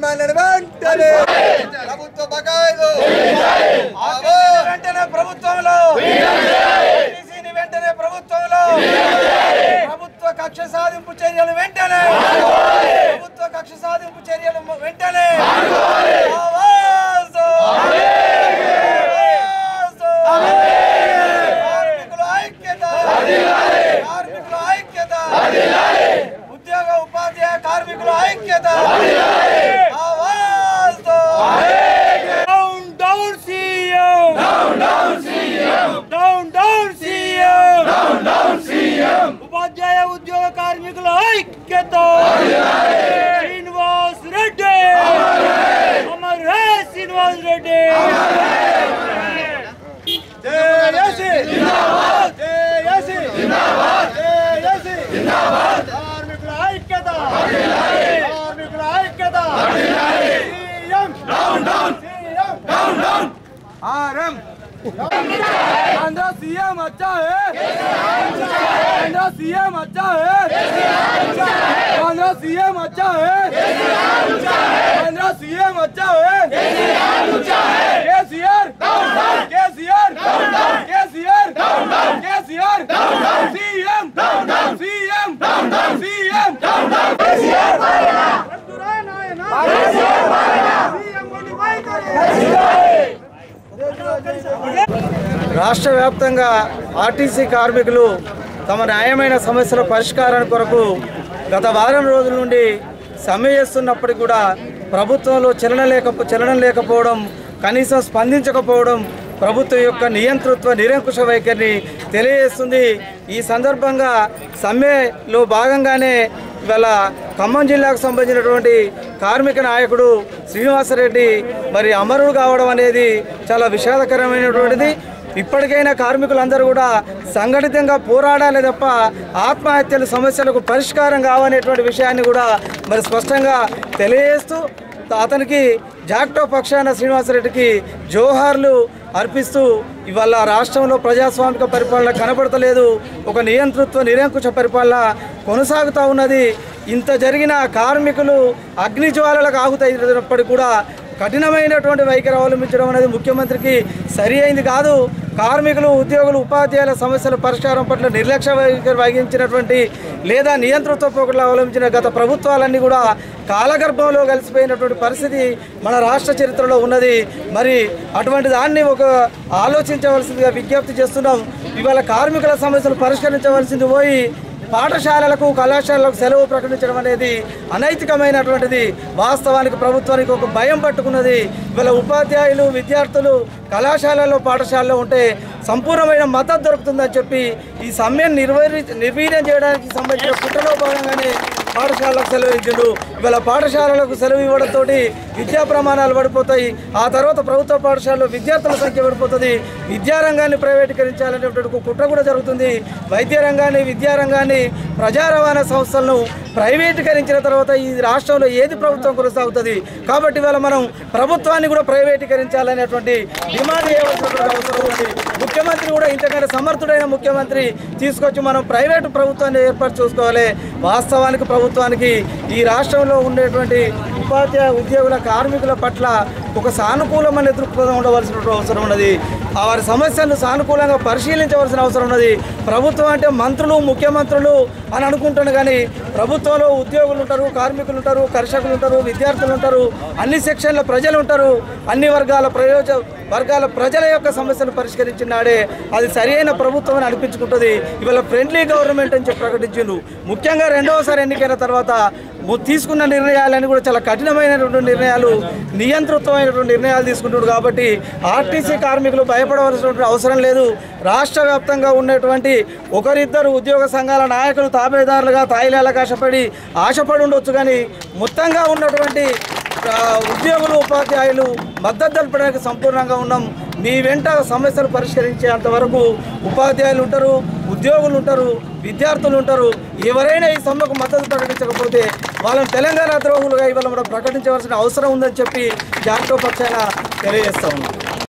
డిమాండ్లను వెంటనే ప్రభుత్వ బకాయిలు వెంటనే ప్రభుత్వంలో ఈసీని వెంటనే ప్రభుత్వంలో ప్రభుత్వ కక్ష సాధింపు చర్యలు వెంటనే ప్రభుత్వ కక్ష సాధింపు చర్యలు వెంటనే ఆవాజ్! ఆవాజ్! కార్మికుల ఐక్యత కార్మికుల ఐక్యత ఉద్యోగ ఉపాధ్యాయ కార్మికుల ఐక్యత ఆవాజ్! Down down CM down down CM down down CM ఉపాధ్యాయ ఉద్యోగ కార్మికుల ఐక్యత శ్రీనివాస్ రెడ్డి అమర్ హే శ్రీనివాస్ రెడ్డి జేఏసీ జిందాబాద్ జేఏసీ జిందాబాద్ జేఏసీ జిందాబాద్ కార్మికుల ఐక్యత కార్మికుల ఐక్యత CM down down CM down down RM Andhra CM अच्छा है आंध्र सीएम अच्छा है आंध्र सीएम अच्छा है आंध्र सीएम अच्छा है KCR KCR KCR KCR CM CM CM రాష్ట్ర వ్యాప్తంగా ఆర్టీసీ కార్మికులు తమ న్యాయమైన సమస్యల పరిష్కారం కొరకు గత వారం రోజుల నుండి సమ్మె చేస్తున్నప్పటికీ కూడా ప్రభుత్వంలో చలన లేక చలనం లేకపోవడం కనీసం స్పందించకపోవడం ప్రభుత్వం యొక్క నియంతృత్వ నిరంకుశ వైఖరిని తెలియజేస్తుంది ఈ సందర్భంగా సమ్మెలో భాగంగానే ఇవాళ ఖమ్మం జిల్లాకు సంబంధించినటువంటి కార్మిక నాయకుడు శ్రీనివాసరెడ్డి మరి అమరుడు కావడం అనేది చాలా విషాదకరమైనటువంటిది ఇప్పటికైనా కార్మికులందరూ కూడా సంఘటితంగా పోరాడాలి తప్ప ఆత్మహత్యల సమస్యలకు పరిష్కారం కావనేటువంటి విషయాన్ని కూడా మరి స్పష్టంగా తెలియజేస్తూ అతనికి జాక్టో పక్షాన శ్రీనివాసరెడ్డికి జోహార్లు అర్పిస్తూ ఇవాళ రాష్ట్రంలో ప్రజాస్వామిక పరిపాలన కనబడతలేదు ఒక నియంతృత్వ నిరంకుశ పరిపాలన కొనసాగుతూ ఉన్నది ఇంత జరిగిన కార్మికులు అగ్నిజ్వాలలకు ఆగుతైనప్పటికీ కూడా కఠినమైనటువంటి వైఖరి అవలంబించడం అనేది ముఖ్యమంత్రికి సరి అయింది కాదు కార్మికులు ఉద్యోగులు ఉపాధ్యాయుల సమస్యల పరిష్కారం పట్ల నిర్లక్ష్య వైఖరి వహించినటువంటి లేదా నియంతృత్వ పోకడలు అవలంబించిన గత ప్రభుత్వాలన్నీ కూడా కాలగర్భంలో కలిసిపోయినటువంటి పరిస్థితి మన రాష్ట్ర చరిత్రలో ఉన్నది మరి అటువంటి దాన్ని ఒక ఆలోచించవలసిందిగా విజ్ఞప్తి చేస్తున్నాం ఇవాళ కార్మికుల సమస్యలు పరిష్కరించవలసింది పోయి పాఠశాలలకు కళాశాలలకు సెలవు ప్రకటించడం అనేది అనైతికమైనటువంటిది వాస్తవానికి ప్రభుత్వానికి ఒక భయం పట్టుకున్నది ఇవాళ ఉపాధ్యాయులు విద్యార్థులు కళాశాలలో పాఠశాలలో ఉంటే సంపూర్ణమైన మద్దతు దొరుకుతుందని చెప్పి ఈ సమ్మెను నిర్వహి నిర్వీర్యం చేయడానికి సంబంధించిన కుట్రలో భాగంగానే పాఠశాలకు సెలవు ఇచ్చిండు ఇవాళ పాఠశాలలకు సెలవు ఇవ్వడంతో విద్యా ప్రమాణాలు పడిపోతాయి ఆ తర్వాత ప్రభుత్వ పాఠశాలలో విద్యార్థుల సంఖ్య పడిపోతుంది విద్యారంగాన్ని ప్రైవేటీకరించాలనేటువంటి ఒక కుట్ర కూడా జరుగుతుంది వైద్య రంగాన్ని విద్యారంగాన్ని ప్రజా రవాణా సంస్థలను ప్రైవేటీకరించిన తర్వాత ఈ రాష్ట్రంలో ఏది ప్రభుత్వం కొనసాగుతుంది కాబట్టి ఇవాళ మనం ప్రభుత్వాన్ని కూడా ప్రైవేటీకరించాలనేటువంటి డిమాండ్ చేయవలసినటువంటి అవసరం ఉంది ముఖ్యమంత్రి కూడా ఇంతకంటే సమర్థుడైన ముఖ్యమంత్రి తీసుకొచ్చి మనం ప్రైవేటు ప్రభుత్వాన్ని ఏర్పాటు చేసుకోవాలి వాస్తవానికి ప్రభుత్వానికి ఈ రాష్ట్రంలో ఉండేటువంటి ఉపాధ్యాయ ఉద్యోగుల కార్మికుల పట్ల ఒక సానుకూలమైన దృక్పథం ఉండవలసిన అవసరం ఉన్నది ఆ వారి సమస్యలను సానుకూలంగా పరిశీలించవలసిన అవసరం ఉన్నది ప్రభుత్వం అంటే మంత్రులు ముఖ్యమంత్రులు అని అనుకుంటాను కానీ ప్రభుత్వంలో ఉద్యోగులు ఉంటారు కార్మికులు ఉంటారు కర్షకులు ఉంటారు విద్యార్థులు ఉంటారు అన్ని సెక్షన్ల ప్రజలు ఉంటారు అన్ని వర్గాల ప్రయోజ వర్గాల ప్రజల యొక్క సమస్యను పరిష్కరించినాడే అది సరైన ప్రభుత్వం అని అనిపించుకుంటుంది ఇవాళ ఫ్రెండ్లీ గవర్నమెంట్ అని చెప్పి ప్రకటించిండు ముఖ్యంగా రెండవసారి ఎన్నికైన తర్వాత ము- తీసుకున్న నిర్ణయాలన్నీ కూడా చాలా కఠినమైనటువంటి నిర్ణయాలు నియంతృత్వమైనటువంటి నిర్ణయాలు తీసుకుంటున్నాడు కాబట్టి ఆర్టీసీ కార్మికులు భయపడవలసినటువంటి అవసరం లేదు రాష్ట్ర వ్యాప్తంగా ఉన్నటువంటి ఒకరిద్దరు ఉద్యోగ సంఘాల నాయకులు తాబేదారులుగా తాయిలాలకు ఆశపడి ఆశపడి ఉండొచ్చు కానీ మొత్తంగా ఉన్నటువంటి ఆ, ఉద్యోగులు ఉపాధ్యాయులు మద్దతు తెలపడానికి సంపూర్ణంగా ఉన్నాం మీ వెంట సమస్యలు పరిష్కరించేంత వరకు ఉపాధ్యాయులు ఉంటారు ఉద్యోగులు ఉంటారు విద్యార్థులు ఉంటారు ఎవరైనా ఈ సమ్మెకు మద్దతు ప్రకటించకపోతే వాళ్ళని తెలంగాణ ద్రోహులుగా ఇవాళ మనం ప్రకటించవలసిన అవసరం ఉందని చెప్పి జాగ్రత్త పక్షాన తెలియజేస్తా ఉన్నాం